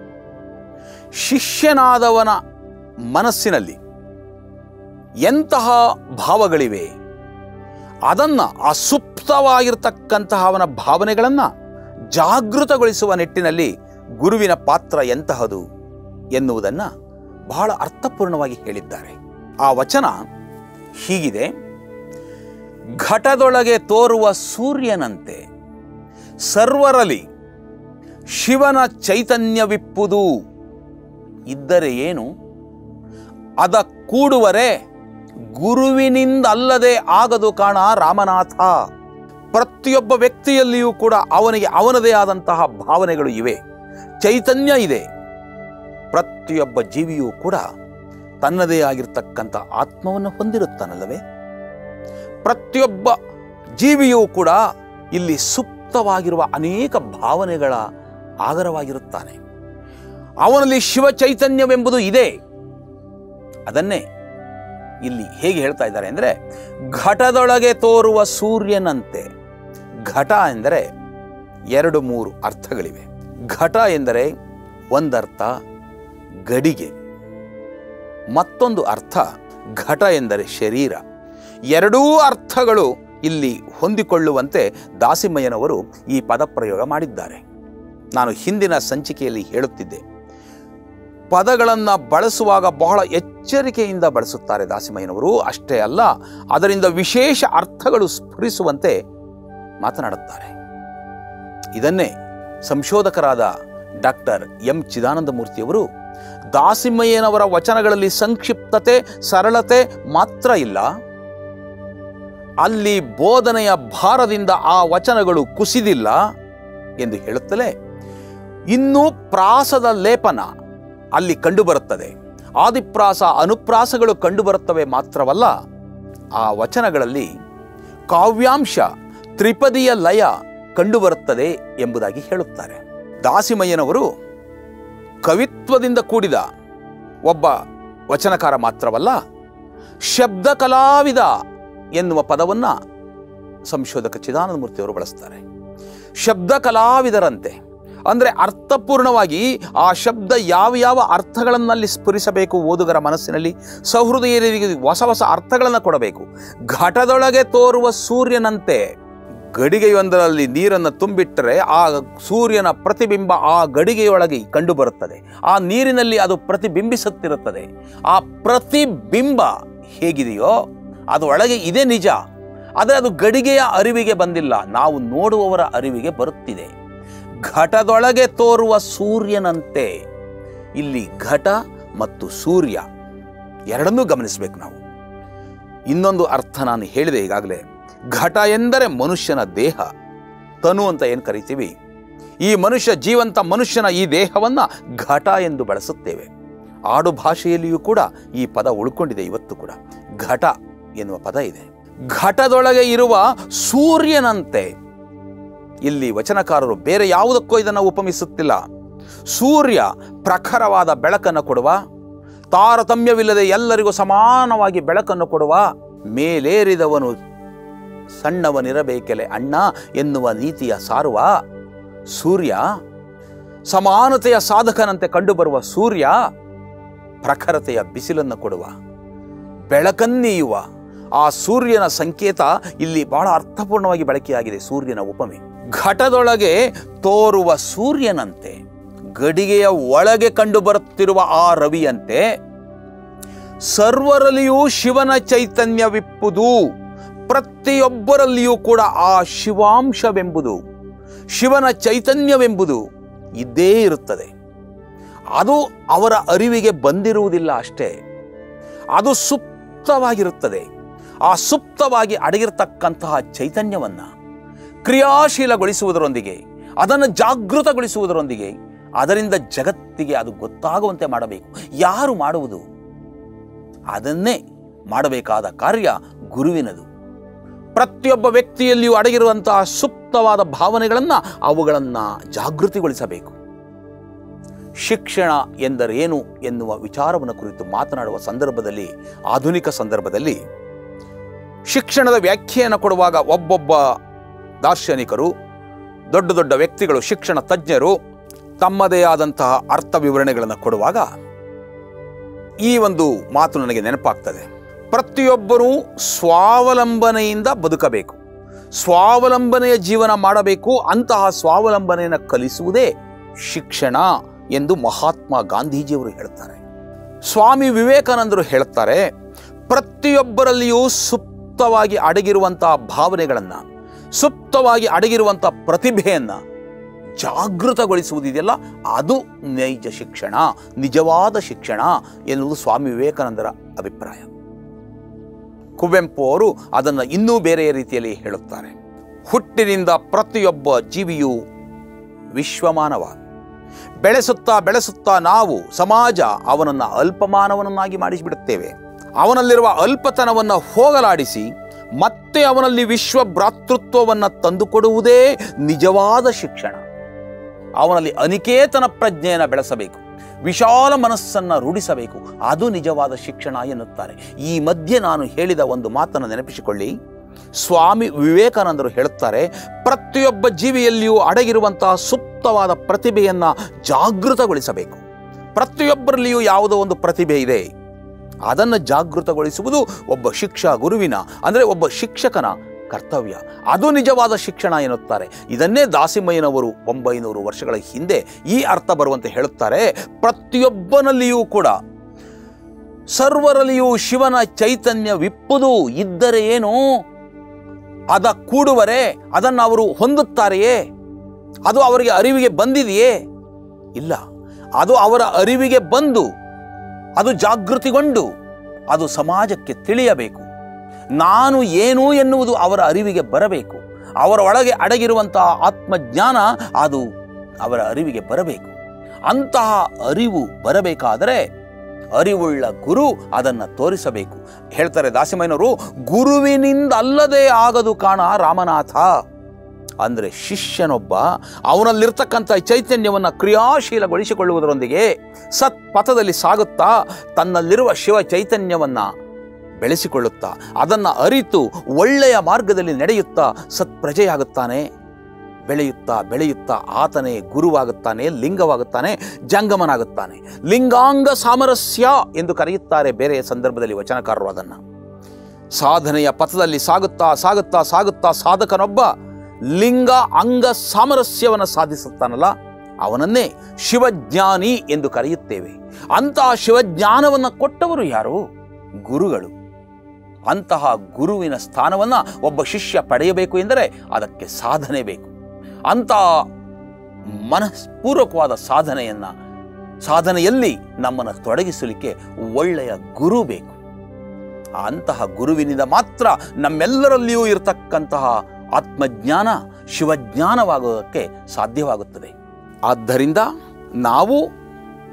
A: ಶಿಷ್ಯನಾದವನ ಮನಸ್ಸಿನಲ್ಲಿ ಎಂತಹ ಭಾವಗಳಿವೆ ಅದನ್ನು ಆ ಸುಪ್ತವಾಗಿರ್ತಕ್ಕಂತಹ ಅವನ ಭಾವನೆಗಳನ್ನು ಜಾಗೃತಗೊಳಿಸುವ ನಿಟ್ಟಿನಲ್ಲಿ ಗುರುವಿನ ಪಾತ್ರ ಎಂತಹದು ಎನ್ನುವುದನ್ನು ಬಹಳ ಅರ್ಥಪೂರ್ಣವಾಗಿ ಹೇಳಿದ್ದಾರೆ ಆ ವಚನ ಹೀಗಿದೆ ಘಟದೊಳಗೆ ತೋರುವ ಸೂರ್ಯನಂತೆ ಸರ್ವರಲ್ಲಿ ಶಿವನ ಚೈತನ್ಯವಿಪ್ಪುದು ಇದ್ದರೆ ಏನು ಅದ ಕೂಡುವರೆ ಗುರುವಿನಿಂದಲ್ಲದೆ ಆಗದು ಕಾಣ ರಾಮನಾಥ ಪ್ರತಿಯೊಬ್ಬ ವ್ಯಕ್ತಿಯಲ್ಲಿಯೂ ಕೂಡ ಅವನಿಗೆ ಅವನದೇ ಆದಂತಹ ಭಾವನೆಗಳು ಇವೆ ಚೈತನ್ಯ ಇದೆ ಪ್ರತಿಯೊಬ್ಬ ಜೀವಿಯೂ ಕೂಡ ತನ್ನದೇ ಆಗಿರ್ತಕ್ಕಂಥ ಆತ್ಮವನ್ನು ಹೊಂದಿರುತ್ತಾನಲ್ಲವೇ ಪ್ರತಿಯೊಬ್ಬ ಜೀವಿಯೂ ಕೂಡ ಇಲ್ಲಿ ಸುಪ್ತವಾಗಿರುವ ಅನೇಕ ಭಾವನೆಗಳ ಆಗರವಾಗಿರುತ್ತಾನೆ ಅವನಲ್ಲಿ ಶಿವ ಚೈತನ್ಯವೆಂಬುದು ಇದೆ ಅದನ್ನೇ ಇಲ್ಲಿ ಹೇಗೆ ಹೇಳ್ತಾ ಇದ್ದಾರೆ ಅಂದರೆ ಘಟದೊಳಗೆ ತೋರುವ ಸೂರ್ಯನಂತೆ ಘಟ ಎಂದರೆ ಎರಡು ಮೂರು ಅರ್ಥಗಳಿವೆ ಘಟ ಎಂದರೆ ಒಂದರ್ಥ ಗಡಿಗೆ ಮತ್ತೊಂದು ಅರ್ಥ ಘಟ ಎಂದರೆ ಶರೀರ ಎರಡೂ ಅರ್ಥಗಳು ಇಲ್ಲಿ ಹೊಂದಿಕೊಳ್ಳುವಂತೆ ದಾಸಿಮಯ್ಯನವರು ಈ ಪದಪ್ರಯೋಗ ಮಾಡಿದ್ದಾರೆ ನಾನು ಹಿಂದಿನ ಸಂಚಿಕೆಯಲ್ಲಿ ಹೇಳುತ್ತಿದ್ದೆ ಪದಗಳನ್ನು ಬಳಸುವಾಗ ಬಹಳ ಎಚ್ಚರಿಕೆಯಿಂದ ಬಳಸುತ್ತಾರೆ ದಾಸಿಮಯ್ಯನವರು ಅಷ್ಟೇ ಅಲ್ಲ ಅದರಿಂದ ವಿಶೇಷ ಅರ್ಥಗಳು ಸ್ಫುರಿಸುವಂತೆ ಮಾತನಾಡುತ್ತಾರೆ ಇದನ್ನೇ ಸಂಶೋಧಕರಾದ ಡಾಕ್ಟರ್ ಎಂ ಚಿದಾನಂದ ಮೂರ್ತಿಯವರು ದಾಸಿಮಯ್ಯನವರ ವಚನಗಳಲ್ಲಿ ಸಂಕ್ಷಿಪ್ತತೆ ಸರಳತೆ ಮಾತ್ರ ಇಲ್ಲ ಅಲ್ಲಿ ಬೋಧನೆಯ ಭಾರದಿಂದ ಆ ವಚನಗಳು ಕುಸಿದಿಲ್ಲ ಎಂದು ಹೇಳುತ್ತಲೇ ಇನ್ನೂ ಪ್ರಾಸದ ಲೇಪನ ಅಲ್ಲಿ ಕಂಡುಬರುತ್ತದೆ ಆದಿಪ್ರಾಸ ಅನುಪ್ರಾಸಗಳು ಕಂಡುಬರುತ್ತವೆ ಮಾತ್ರವಲ್ಲ ಆ ವಚನಗಳಲ್ಲಿ ಕಾವ್ಯಾಂಶ ತ್ರಿಪದಿಯ ಲಯ ಕಂಡುಬರುತ್ತದೆ ಎಂಬುದಾಗಿ ಹೇಳುತ್ತಾರೆ ದಾಸಿಮಯ್ಯನವರು ಕವಿತ್ವದಿಂದ ಕೂಡಿದ ಒಬ್ಬ ವಚನಕಾರ ಮಾತ್ರವಲ್ಲ ಶಬ್ದ ಕಲಾವಿದ ಎನ್ನುವ ಪದವನ್ನು ಸಂಶೋಧಕ ಚಿದಾನಂದ ಮೂರ್ತಿಯವರು ಬಳಸ್ತಾರೆ ಶಬ್ದ ಕಲಾವಿದರಂತೆ ಅಂದರೆ ಅರ್ಥಪೂರ್ಣವಾಗಿ ಆ ಶಬ್ದ ಯಾವ ಯಾವ ಅರ್ಥಗಳನ್ನಲ್ಲಿ ಸ್ಫುರಿಸಬೇಕು ಓದುಗರ ಮನಸ್ಸಿನಲ್ಲಿ ಸಹೃದಯರಿಗೆ ಹೊಸ ಹೊಸ ಅರ್ಥಗಳನ್ನು ಕೊಡಬೇಕು ಘಟದೊಳಗೆ ತೋರುವ ಸೂರ್ಯನಂತೆ ಗಡಿಗೆಯೊಂದರಲ್ಲಿ ನೀರನ್ನು ತುಂಬಿಟ್ಟರೆ ಆ ಸೂರ್ಯನ ಪ್ರತಿಬಿಂಬ ಆ ಗಡಿಗೆಯೊಳಗೆ ಕಂಡುಬರುತ್ತದೆ ಆ ನೀರಿನಲ್ಲಿ ಅದು ಪ್ರತಿಬಿಂಬಿಸುತ್ತಿರುತ್ತದೆ ಆ ಪ್ರತಿಬಿಂಬ ಹೇಗಿದೆಯೋ ಅದು ಒಳಗೆ ಇದೆ ನಿಜ ಆದರೆ ಅದು ಗಡಿಗೆಯ ಅರಿವಿಗೆ ಬಂದಿಲ್ಲ ನಾವು ನೋಡುವವರ ಅರಿವಿಗೆ ಬರುತ್ತಿದೆ ಘಟದೊಳಗೆ ತೋರುವ ಸೂರ್ಯನಂತೆ ಇಲ್ಲಿ ಘಟ ಮತ್ತು ಸೂರ್ಯ ಎರಡನ್ನೂ ಗಮನಿಸಬೇಕು ನಾವು ಇನ್ನೊಂದು ಅರ್ಥ ನಾನು ಹೇಳಿದೆ ಈಗಾಗಲೇ ಘಟ ಎಂದರೆ ಮನುಷ್ಯನ ದೇಹ ತನು ಅಂತ ಏನು ಕರಿತೀವಿ ಈ ಮನುಷ್ಯ ಜೀವಂತ ಮನುಷ್ಯನ ಈ ದೇಹವನ್ನು ಘಟ ಎಂದು ಬಳಸುತ್ತೇವೆ ಆಡು ಭಾಷೆಯಲ್ಲಿಯೂ ಕೂಡ ಈ ಪದ ಉಳ್ಕೊಂಡಿದೆ ಇವತ್ತು ಕೂಡ ಘಟ ಎನ್ನುವ ಪದ ಇದೆ ಘಟದೊಳಗೆ ಇರುವ ಸೂರ್ಯನಂತೆ ಇಲ್ಲಿ ವಚನಕಾರರು ಬೇರೆ ಯಾವುದಕ್ಕೂ ಇದನ್ನು ಉಪಮಿಸುತ್ತಿಲ್ಲ ಸೂರ್ಯ ಪ್ರಖರವಾದ ಬೆಳಕನ್ನು ಕೊಡುವ ತಾರತಮ್ಯವಿಲ್ಲದೆ ಎಲ್ಲರಿಗೂ ಸಮಾನವಾಗಿ ಬೆಳಕನ್ನು ಕೊಡುವ ಮೇಲೇರಿದವನು ಸಣ್ಣವನಿರಬೇಕೆಲೆ ಅಣ್ಣ ಎನ್ನುವ ನೀತಿಯ ಸಾರುವ ಸೂರ್ಯ ಸಮಾನತೆಯ ಸಾಧಕನಂತೆ ಕಂಡುಬರುವ ಸೂರ್ಯ ಪ್ರಖರತೆಯ ಬಿಸಿಲನ್ನು ಕೊಡುವ ಬೆಳಕನ್ನೀಯುವ ಆ ಸೂರ್ಯನ ಸಂಕೇತ ಇಲ್ಲಿ ಬಹಳ ಅರ್ಥಪೂರ್ಣವಾಗಿ ಬಳಕೆಯಾಗಿದೆ ಸೂರ್ಯನ ಉಪಮೆ ಘಟದೊಳಗೆ ತೋರುವ ಸೂರ್ಯನಂತೆ ಗಡಿಗೆಯ ಒಳಗೆ ಕಂಡುಬರುತ್ತಿರುವ ಆ ರವಿಯಂತೆ ಸರ್ವರಲ್ಲಿಯೂ ಶಿವನ ಚೈತನ್ಯವಿಪ್ಪುದು ಪ್ರತಿಯೊಬ್ಬರಲ್ಲಿಯೂ ಕೂಡ ಆ ಶಿವಾಂಶವೆಂಬುದು ಶಿವನ ಚೈತನ್ಯವೆಂಬುದು ಇದ್ದೇ ಇರುತ್ತದೆ ಅದು ಅವರ ಅರಿವಿಗೆ ಬಂದಿರುವುದಿಲ್ಲ ಅಷ್ಟೇ ಅದು ಸುಪ್ತವಾಗಿರುತ್ತದೆ ಆ ಸುಪ್ತವಾಗಿ ಅಡಗಿರತಕ್ಕಂತಹ ಚೈತನ್ಯವನ್ನು ಕ್ರಿಯಾಶೀಲಗೊಳಿಸುವುದರೊಂದಿಗೆ ಅದನ್ನು ಜಾಗೃತಗೊಳಿಸುವುದರೊಂದಿಗೆ ಅದರಿಂದ ಜಗತ್ತಿಗೆ ಅದು ಗೊತ್ತಾಗುವಂತೆ ಮಾಡಬೇಕು ಯಾರು ಮಾಡುವುದು ಅದನ್ನೇ ಮಾಡಬೇಕಾದ ಕಾರ್ಯ ಗುರುವಿನದು ಪ್ರತಿಯೊಬ್ಬ ವ್ಯಕ್ತಿಯಲ್ಲಿಯೂ ಅಡಗಿರುವಂತಹ ಸುಪ್ತವಾದ ಭಾವನೆಗಳನ್ನು ಅವುಗಳನ್ನು ಜಾಗೃತಿಗೊಳಿಸಬೇಕು ಶಿಕ್ಷಣ ಎಂದರೇನು ಎನ್ನುವ ವಿಚಾರವನ್ನು ಕುರಿತು ಮಾತನಾಡುವ ಸಂದರ್ಭದಲ್ಲಿ ಆಧುನಿಕ ಸಂದರ್ಭದಲ್ಲಿ ಶಿಕ್ಷಣದ ವ್ಯಾಖ್ಯೆಯನ್ನು ಕೊಡುವಾಗ ಒಬ್ಬೊಬ್ಬ ದಾರ್ಶನಿಕರು ದೊಡ್ಡ ದೊಡ್ಡ ವ್ಯಕ್ತಿಗಳು ಶಿಕ್ಷಣ ತಜ್ಞರು ತಮ್ಮದೇ ಆದಂತಹ ಅರ್ಥ ವಿವರಣೆಗಳನ್ನು ಕೊಡುವಾಗ ಈ ಒಂದು ಮಾತು ನನಗೆ ನೆನಪಾಗ್ತದೆ ಪ್ರತಿಯೊಬ್ಬರೂ ಸ್ವಾವಲಂಬನೆಯಿಂದ ಬದುಕಬೇಕು ಸ್ವಾವಲಂಬನೆಯ ಜೀವನ ಮಾಡಬೇಕು ಅಂತಹ ಸ್ವಾವಲಂಬನೆಯನ್ನು ಕಲಿಸುವುದೇ ಶಿಕ್ಷಣ ಎಂದು ಮಹಾತ್ಮ ಗಾಂಧೀಜಿಯವರು ಹೇಳ್ತಾರೆ ಸ್ವಾಮಿ ವಿವೇಕಾನಂದರು ಹೇಳುತ್ತಾರೆ ಪ್ರತಿಯೊಬ್ಬರಲ್ಲಿಯೂ ಸುಪ್ತವಾಗಿ ಅಡಗಿರುವಂತಹ ಭಾವನೆಗಳನ್ನು ಸುಪ್ತವಾಗಿ ಅಡಗಿರುವಂತಹ ಪ್ರತಿಭೆಯನ್ನು ಜಾಗೃತಗೊಳಿಸುವುದಿದೆಯಲ್ಲ ಅದು ನೈಜ ಶಿಕ್ಷಣ ನಿಜವಾದ ಶಿಕ್ಷಣ ಎನ್ನುವುದು ಸ್ವಾಮಿ ವಿವೇಕಾನಂದರ ಅಭಿಪ್ರಾಯ ಕುವೆಂಪು ಅವರು ಅದನ್ನು ಇನ್ನೂ ಬೇರೆಯ ರೀತಿಯಲ್ಲಿ ಹೇಳುತ್ತಾರೆ ಹುಟ್ಟಿನಿಂದ ಪ್ರತಿಯೊಬ್ಬ ಜೀವಿಯು ವಿಶ್ವಮಾನವ ಬೆಳೆಸುತ್ತಾ ಬೆಳೆಸುತ್ತಾ ನಾವು ಸಮಾಜ ಅವನನ್ನು ಅಲ್ಪಮಾನವನನ್ನಾಗಿ ಮಾಡಿಸಿಬಿಡುತ್ತೇವೆ ಅವನಲ್ಲಿರುವ ಅಲ್ಪತನವನ್ನು ಹೋಗಲಾಡಿಸಿ ಮತ್ತೆ ಅವನಲ್ಲಿ ವಿಶ್ವ ಭ್ರಾತೃತ್ವವನ್ನು ತಂದುಕೊಡುವುದೇ ನಿಜವಾದ ಶಿಕ್ಷಣ ಅವನಲ್ಲಿ ಅನಿಕೇತನ ಪ್ರಜ್ಞೆಯನ್ನು ಬೆಳೆಸಬೇಕು ವಿಶಾಲ ಮನಸ್ಸನ್ನು ರೂಢಿಸಬೇಕು ಅದು ನಿಜವಾದ ಶಿಕ್ಷಣ ಎನ್ನುತ್ತಾರೆ ಈ ಮಧ್ಯೆ ನಾನು ಹೇಳಿದ ಒಂದು ಮಾತನ್ನು ನೆನಪಿಸಿಕೊಳ್ಳಿ ಸ್ವಾಮಿ ವಿವೇಕಾನಂದರು ಹೇಳುತ್ತಾರೆ ಪ್ರತಿಯೊಬ್ಬ ಜೀವಿಯಲ್ಲಿಯೂ ಅಡಗಿರುವಂತಹ ಸುಪ್ತವಾದ ಪ್ರತಿಭೆಯನ್ನು ಜಾಗೃತಗೊಳಿಸಬೇಕು ಪ್ರತಿಯೊಬ್ಬರಲ್ಲಿಯೂ ಯಾವುದೋ ಒಂದು ಪ್ರತಿಭೆ ಇದೆ ಅದನ್ನು ಜಾಗೃತಗೊಳಿಸುವುದು ಒಬ್ಬ ಶಿಕ್ಷಾ ಗುರುವಿನ ಅಂದರೆ ಒಬ್ಬ ಶಿಕ್ಷಕನ ಕರ್ತವ್ಯ ಅದು ನಿಜವಾದ ಶಿಕ್ಷಣ ಎನ್ನುತ್ತಾರೆ ಇದನ್ನೇ ದಾಸಿಮಯ್ಯನವರು ಒಂಬೈನೂರು ವರ್ಷಗಳ ಹಿಂದೆ ಈ ಅರ್ಥ ಬರುವಂತೆ ಹೇಳುತ್ತಾರೆ ಪ್ರತಿಯೊಬ್ಬನಲ್ಲಿಯೂ ಕೂಡ ಸರ್ವರಲ್ಲಿಯೂ ಶಿವನ ಚೈತನ್ಯವಿಪ್ಪುದು ಇದ್ದರೆ ಏನು ಅದ ಕೂಡುವರೆ ಅದನ್ನು ಅವರು ಹೊಂದುತ್ತಾರೆಯೇ ಅದು ಅವರಿಗೆ ಅರಿವಿಗೆ ಬಂದಿದೆಯೇ ಇಲ್ಲ ಅದು ಅವರ ಅರಿವಿಗೆ ಬಂದು ಅದು ಜಾಗೃತಿಗೊಂಡು ಅದು ಸಮಾಜಕ್ಕೆ ತಿಳಿಯಬೇಕು ನಾನು ಏನು ಎನ್ನುವುದು ಅವರ ಅರಿವಿಗೆ ಬರಬೇಕು ಅವರ ಒಳಗೆ ಅಡಗಿರುವಂತಹ ಆತ್ಮಜ್ಞಾನ ಅದು ಅವರ ಅರಿವಿಗೆ ಬರಬೇಕು ಅಂತಹ ಅರಿವು ಬರಬೇಕಾದರೆ ಅರಿವುಳ್ಳ ಗುರು ಅದನ್ನು ತೋರಿಸಬೇಕು ಹೇಳ್ತಾರೆ ದಾಸಿಮಯ್ಯನವರು ಗುರುವಿನಿಂದ ಅಲ್ಲದೆ ಆಗದು ಕಾಣ ರಾಮನಾಥ ಅಂದರೆ ಶಿಷ್ಯನೊಬ್ಬ ಅವನಲ್ಲಿರ್ತಕ್ಕಂಥ ಚೈತನ್ಯವನ್ನು ಕ್ರಿಯಾಶೀಲಗೊಳಿಸಿಕೊಳ್ಳುವುದರೊಂದಿಗೆ ಸತ್ಪಥದಲ್ಲಿ ಸಾಗುತ್ತಾ ತನ್ನಲ್ಲಿರುವ ಶಿವ ಚೈತನ್ಯವನ್ನು ಬೆಳೆಸಿಕೊಳ್ಳುತ್ತಾ ಅದನ್ನು ಅರಿತು ಒಳ್ಳೆಯ ಮಾರ್ಗದಲ್ಲಿ ನಡೆಯುತ್ತಾ ಸತ್ಪ್ರಜೆಯಾಗುತ್ತಾನೆ ಬೆಳೆಯುತ್ತಾ ಬೆಳೆಯುತ್ತಾ ಆತನೇ ಗುರುವಾಗುತ್ತಾನೆ ಲಿಂಗವಾಗುತ್ತಾನೆ ಜಂಗಮನಾಗುತ್ತಾನೆ ಲಿಂಗಾಂಗ ಸಾಮರಸ್ಯ ಎಂದು ಕರೆಯುತ್ತಾರೆ ಬೇರೆಯ ಸಂದರ್ಭದಲ್ಲಿ ವಚನಕಾರರು ಅದನ್ನು ಸಾಧನೆಯ ಪಥದಲ್ಲಿ ಸಾಗುತ್ತಾ ಸಾಗುತ್ತಾ ಸಾಗುತ್ತಾ ಸಾಧಕನೊಬ್ಬ ಲಿಂಗ ಅಂಗ ಸಾಮರಸ್ಯವನ್ನು ಸಾಧಿಸುತ್ತಾನಲ್ಲ ಅವನನ್ನೇ ಶಿವಜ್ಞಾನಿ ಎಂದು ಕರೆಯುತ್ತೇವೆ ಅಂತಹ ಶಿವಜ್ಞಾನವನ್ನು ಕೊಟ್ಟವರು ಯಾರು ಗುರುಗಳು ಅಂತಹ ಗುರುವಿನ ಸ್ಥಾನವನ್ನು ಒಬ್ಬ ಶಿಷ್ಯ ಪಡೆಯಬೇಕು ಎಂದರೆ ಅದಕ್ಕೆ ಸಾಧನೆ ಬೇಕು ಅಂತಹ ಮನಸ್ಪೂರ್ವಕವಾದ ಸಾಧನೆಯನ್ನು ಸಾಧನೆಯಲ್ಲಿ ನಮ್ಮನ್ನು ತೊಡಗಿಸಲಿಕ್ಕೆ ಒಳ್ಳೆಯ ಗುರು ಬೇಕು ಅಂತಹ ಗುರುವಿನಿಂದ ಮಾತ್ರ ನಮ್ಮೆಲ್ಲರಲ್ಲಿಯೂ ಇರತಕ್ಕಂತಹ ಆತ್ಮಜ್ಞಾನ ಶಿವಜ್ಞಾನವಾಗುವುದಕ್ಕೆ ಸಾಧ್ಯವಾಗುತ್ತದೆ ಆದ್ದರಿಂದ ನಾವು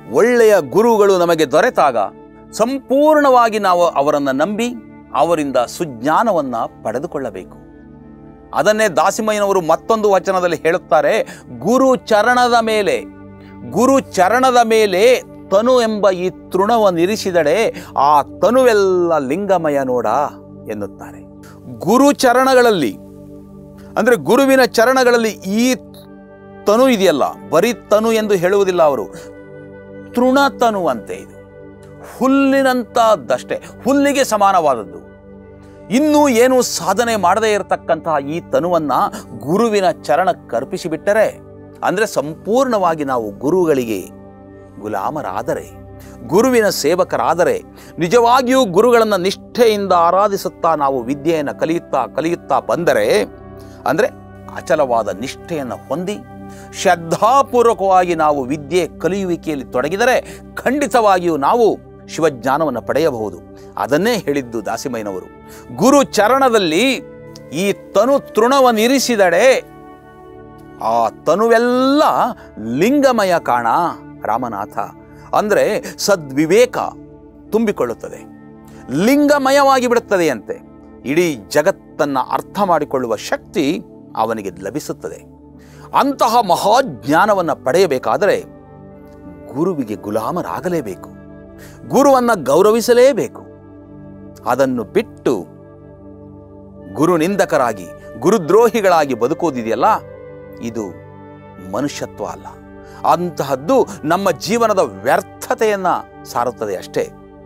A: ಒಳ್ಳೆಯ ಗುರುಗಳು ನಮಗೆ ದೊರೆತಾಗ ಸಂಪೂರ್ಣವಾಗಿ ನಾವು ಅವರನ್ನು ನಂಬಿ ಅವರಿಂದ ಸುಜ್ಞಾನವನ್ನು ಪಡೆದುಕೊಳ್ಳಬೇಕು ಅದನ್ನೇ ದಾಸಿಮಯ್ಯನವರು ಮತ್ತೊಂದು ವಚನದಲ್ಲಿ ಹೇಳುತ್ತಾರೆ ಗುರು ಚರಣದ ಮೇಲೆ ಗುರು ಚರಣದ ಮೇಲೆ ತನು ಎಂಬ ಈ ತೃಣವನ್ನಿರಿಸಿದಡೆ ಆ ತನುವೆಲ್ಲ ಲಿಂಗಮಯ ನೋಡ ಎನ್ನುತ್ತಾರೆ ಗುರು ಚರಣಗಳಲ್ಲಿ ಅಂದರೆ ಗುರುವಿನ ಚರಣಗಳಲ್ಲಿ ಈ ತನು ಇದೆಯಲ್ಲ ಬರೀ ತನು ಎಂದು ಹೇಳುವುದಿಲ್ಲ ಅವರು ತೃಣತನು ಅಂತೆ ಇದು ಹುಲ್ಲಿನಂತಹದ್ದಷ್ಟೇ ಹುಲ್ಲಿಗೆ ಸಮಾನವಾದದ್ದು ಇನ್ನೂ ಏನು ಸಾಧನೆ ಮಾಡದೇ ಇರತಕ್ಕಂತಹ ಈ ತನುವನ್ನ ಗುರುವಿನ ಚರಣಕ್ಕೆ ಅರ್ಪಿಸಿಬಿಟ್ಟರೆ ಅಂದರೆ ಸಂಪೂರ್ಣವಾಗಿ ನಾವು ಗುರುಗಳಿಗೆ ಗುಲಾಮರಾದರೆ ಗುರುವಿನ ಸೇವಕರಾದರೆ ನಿಜವಾಗಿಯೂ ಗುರುಗಳನ್ನು ನಿಷ್ಠೆಯಿಂದ ಆರಾಧಿಸುತ್ತಾ ನಾವು ವಿದ್ಯೆಯನ್ನು ಕಲಿಯುತ್ತಾ ಕಲಿಯುತ್ತಾ ಬಂದರೆ ಅಂದರೆ ಅಚಲವಾದ ನಿಷ್ಠೆಯನ್ನು ಹೊಂದಿ ಶ್ರದ್ಧಾಪೂರ್ವಕವಾಗಿ ನಾವು ವಿದ್ಯೆ ಕಲಿಯುವಿಕೆಯಲ್ಲಿ ತೊಡಗಿದರೆ ಖಂಡಿತವಾಗಿಯೂ ನಾವು ಶಿವಜ್ಞಾನವನ್ನು ಪಡೆಯಬಹುದು ಅದನ್ನೇ ಹೇಳಿದ್ದು ದಾಸಿಮಯ್ಯನವರು ಗುರು ಚರಣದಲ್ಲಿ ಈ ತನು ತೃಣವನ್ನಿರಿಸಿದಡೆ ಆ ತನುವೆಲ್ಲ ಲಿಂಗಮಯ ಕಾಣ ರಾಮನಾಥ ಅಂದರೆ ಸದ್ವಿವೇಕ ತುಂಬಿಕೊಳ್ಳುತ್ತದೆ ಲಿಂಗಮಯವಾಗಿ ಬಿಡುತ್ತದೆಯಂತೆ ಇಡೀ ಜಗತ್ತನ್ನು ಅರ್ಥ ಮಾಡಿಕೊಳ್ಳುವ ಶಕ್ತಿ ಅವನಿಗೆ ಲಭಿಸುತ್ತದೆ ಅಂತಹ ಮಹಾಜ್ಞಾನವನ್ನು ಪಡೆಯಬೇಕಾದರೆ ಗುರುವಿಗೆ ಗುಲಾಮರಾಗಲೇಬೇಕು ಗುರುವನ್ನು ಗೌರವಿಸಲೇಬೇಕು ಅದನ್ನು ಬಿಟ್ಟು ಗುರು ನಿಂದಕರಾಗಿ ಗುರುದ್ರೋಹಿಗಳಾಗಿ ಬದುಕೋದಿದೆಯಲ್ಲ ಇದು ಮನುಷ್ಯತ್ವ ಅಲ್ಲ ಅಂತಹದ್ದು ನಮ್ಮ ಜೀವನದ ವ್ಯರ್ಥತೆಯನ್ನು ಸಾರುತ್ತದೆ ಅಷ್ಟೇ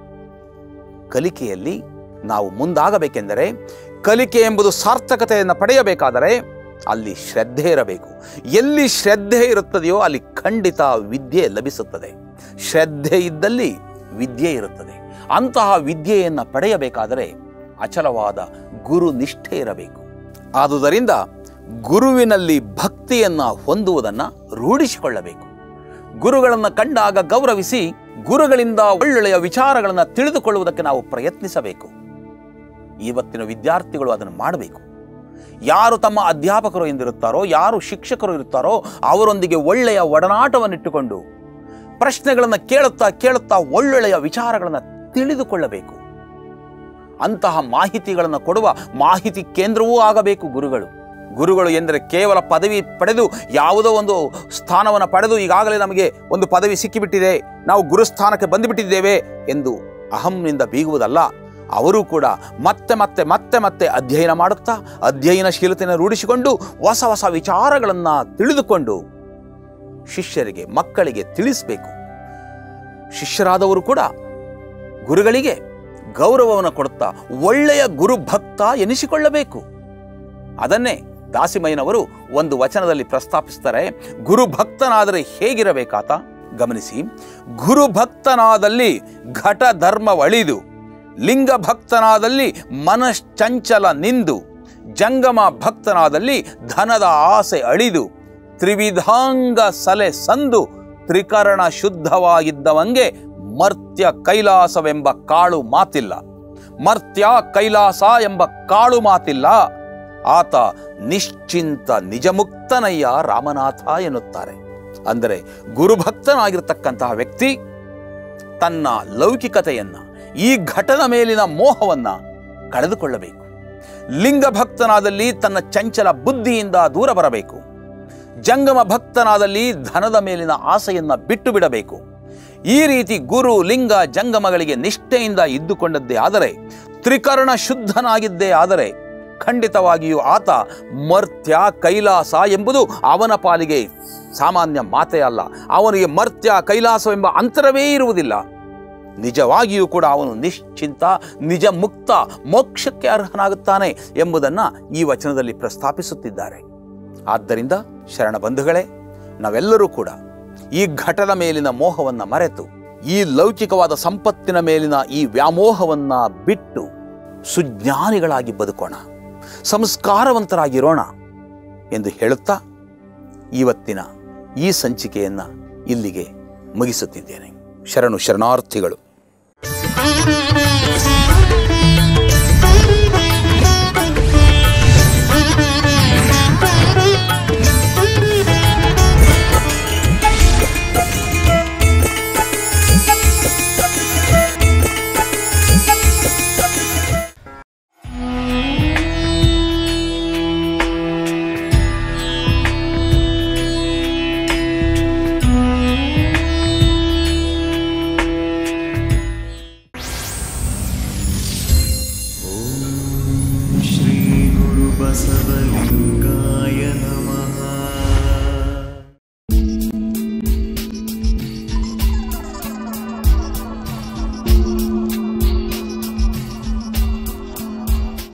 A: ಕಲಿಕೆಯಲ್ಲಿ ನಾವು ಮುಂದಾಗಬೇಕೆಂದರೆ ಕಲಿಕೆ ಎಂಬುದು ಸಾರ್ಥಕತೆಯನ್ನು ಪಡೆಯಬೇಕಾದರೆ ಅಲ್ಲಿ ಶ್ರದ್ಧೆ ಇರಬೇಕು ಎಲ್ಲಿ ಶ್ರದ್ಧೆ ಇರುತ್ತದೆಯೋ ಅಲ್ಲಿ ಖಂಡಿತ ವಿದ್ಯೆ ಲಭಿಸುತ್ತದೆ ಶ್ರದ್ಧೆ ಇದ್ದಲ್ಲಿ ವಿದ್ಯೆ ಇರುತ್ತದೆ ಅಂತಹ ವಿದ್ಯೆಯನ್ನು ಪಡೆಯಬೇಕಾದರೆ ಅಚಲವಾದ ಗುರು ನಿಷ್ಠೆ ಇರಬೇಕು ಆದುದರಿಂದ ಗುರುವಿನಲ್ಲಿ ಭಕ್ತಿಯನ್ನು ಹೊಂದುವುದನ್ನು ರೂಢಿಸಿಕೊಳ್ಳಬೇಕು ಗುರುಗಳನ್ನು ಕಂಡಾಗ ಗೌರವಿಸಿ ಗುರುಗಳಿಂದ ಒಳ್ಳೊಳ್ಳೆಯ ವಿಚಾರಗಳನ್ನು ತಿಳಿದುಕೊಳ್ಳುವುದಕ್ಕೆ ನಾವು ಪ್ರಯತ್ನಿಸಬೇಕು ಇವತ್ತಿನ ವಿದ್ಯಾರ್ಥಿಗಳು ಅದನ್ನು ಮಾಡಬೇಕು ಯಾರು ತಮ್ಮ ಅಧ್ಯಾಪಕರು ಎಂದಿರುತ್ತಾರೋ ಯಾರು ಶಿಕ್ಷಕರು ಇರುತ್ತಾರೋ ಅವರೊಂದಿಗೆ ಒಳ್ಳೆಯ ಒಡನಾಟವನ್ನಿಟ್ಟುಕೊಂಡು ಪ್ರಶ್ನೆಗಳನ್ನು ಕೇಳುತ್ತಾ ಕೇಳುತ್ತಾ ಒಳ್ಳೊಳ್ಳೆಯ ವಿಚಾರಗಳನ್ನು ತಿಳಿದುಕೊಳ್ಳಬೇಕು ಅಂತಹ ಮಾಹಿತಿಗಳನ್ನು ಕೊಡುವ ಮಾಹಿತಿ ಕೇಂದ್ರವೂ ಆಗಬೇಕು ಗುರುಗಳು ಗುರುಗಳು ಎಂದರೆ ಕೇವಲ ಪದವಿ ಪಡೆದು ಯಾವುದೋ ಒಂದು ಸ್ಥಾನವನ್ನು ಪಡೆದು ಈಗಾಗಲೇ ನಮಗೆ ಒಂದು ಪದವಿ ಸಿಕ್ಕಿಬಿಟ್ಟಿದೆ ನಾವು ಗುರುಸ್ಥಾನಕ್ಕೆ ಬಂದುಬಿಟ್ಟಿದ್ದೇವೆ ಎಂದು ಅಹಂನಿಂದ ಬೀಗುವುದಲ್ಲ ಅವರು ಕೂಡ ಮತ್ತೆ ಮತ್ತೆ ಮತ್ತೆ ಮತ್ತೆ ಅಧ್ಯಯನ ಮಾಡುತ್ತಾ ಅಧ್ಯಯನಶೀಲತೆಯನ್ನು ರೂಢಿಸಿಕೊಂಡು ಹೊಸ ಹೊಸ ವಿಚಾರಗಳನ್ನು ತಿಳಿದುಕೊಂಡು ಶಿಷ್ಯರಿಗೆ ಮಕ್ಕಳಿಗೆ ತಿಳಿಸಬೇಕು ಶಿಷ್ಯರಾದವರು ಕೂಡ ಗುರುಗಳಿಗೆ ಗೌರವವನ್ನು ಕೊಡುತ್ತಾ ಒಳ್ಳೆಯ ಗುರುಭಕ್ತ ಎನಿಸಿಕೊಳ್ಳಬೇಕು ಅದನ್ನೇ ದಾಸಿಮಯ್ಯನವರು ಒಂದು ವಚನದಲ್ಲಿ ಪ್ರಸ್ತಾಪಿಸ್ತಾರೆ ಗುರುಭಕ್ತನಾದರೆ ಹೇಗಿರಬೇಕಾತ ಗಮನಿಸಿ ಗುರುಭಕ್ತನಾದಲ್ಲಿ ಘಟ ಧರ್ಮವಳಿದು ಲಿಂಗ ಭಕ್ತನಾದಲ್ಲಿ ಮನಶ್ಚಂಚಲ ನಿಂದು ಜಂಗಮ ಭಕ್ತನಾದಲ್ಲಿ ಧನದ ಆಸೆ ಅಳಿದು ತ್ರಿವಿಧಾಂಗ ಸಲೆ ಸಂದು ತ್ರಿಕರಣ ಶುದ್ಧವಾಗಿದ್ದವಂಗೆ ಮರ್ತ್ಯ ಕೈಲಾಸವೆಂಬ ಕಾಳು ಮಾತಿಲ್ಲ ಮರ್ತ್ಯ ಕೈಲಾಸ ಎಂಬ ಕಾಳು ಮಾತಿಲ್ಲ ಆತ ನಿಶ್ಚಿಂತ ನಿಜಮುಕ್ತನಯ್ಯ ರಾಮನಾಥ ಎನ್ನುತ್ತಾರೆ ಅಂದರೆ ಗುರುಭಕ್ತನಾಗಿರ್ತಕ್ಕಂತಹ ವ್ಯಕ್ತಿ ತನ್ನ ಲೌಕಿಕತೆಯನ್ನ ಈ ಘಟದ ಮೇಲಿನ ಮೋಹವನ್ನ ಕಳೆದುಕೊಳ್ಳಬೇಕು ಲಿಂಗ ಭಕ್ತನಾದಲ್ಲಿ ತನ್ನ ಚಂಚಲ ಬುದ್ಧಿಯಿಂದ ದೂರ ಬರಬೇಕು ಜಂಗಮ ಭಕ್ತನಾದಲ್ಲಿ ಧನದ ಮೇಲಿನ ಆಸೆಯನ್ನ ಬಿಟ್ಟು ಬಿಡಬೇಕು ಈ ರೀತಿ ಗುರು ಲಿಂಗ ಜಂಗಮಗಳಿಗೆ ನಿಷ್ಠೆಯಿಂದ ಇದ್ದುಕೊಂಡದ್ದೇ ಆದರೆ ತ್ರಿಕರಣ ಶುದ್ಧನಾಗಿದ್ದೇ ಆದರೆ ಖಂಡಿತವಾಗಿಯೂ ಆತ ಮರ್ತ್ಯ ಕೈಲಾಸ ಎಂಬುದು ಅವನ ಪಾಲಿಗೆ ಸಾಮಾನ್ಯ ಮಾತೇ ಅಲ್ಲ ಅವನಿಗೆ ಮರ್ತ್ಯ ಕೈಲಾಸವೆಂಬ ಅಂತರವೇ ಇರುವುದಿಲ್ಲ ನಿಜವಾಗಿಯೂ ಕೂಡ ಅವನು ನಿಶ್ಚಿಂತ ನಿಜ ಮುಕ್ತ ಮೋಕ್ಷಕ್ಕೆ ಅರ್ಹನಾಗುತ್ತಾನೆ ಎಂಬುದನ್ನು ಈ ವಚನದಲ್ಲಿ ಪ್ರಸ್ತಾಪಿಸುತ್ತಿದ್ದಾರೆ ಆದ್ದರಿಂದ ಶರಣ ಬಂಧುಗಳೇ ನಾವೆಲ್ಲರೂ ಕೂಡ ಈ ಘಟದ ಮೇಲಿನ ಮೋಹವನ್ನು ಮರೆತು ಈ ಲೌಕಿಕವಾದ ಸಂಪತ್ತಿನ ಮೇಲಿನ ಈ ವ್ಯಾಮೋಹವನ್ನ ಬಿಟ್ಟು ಸುಜ್ಞಾನಿಗಳಾಗಿ ಬದುಕೋಣ ಸಂಸ್ಕಾರವಂತರಾಗಿರೋಣ ಎಂದು ಹೇಳುತ್ತಾ ಇವತ್ತಿನ ಈ ಸಂಚಿಕೆಯನ್ನು ಇಲ್ಲಿಗೆ ಮುಗಿಸುತ್ತಿದ್ದೇನೆ ಶರಣು ಶರಣಾರ್ಥಿಗಳು
B: बसवलिङ्गाय नमः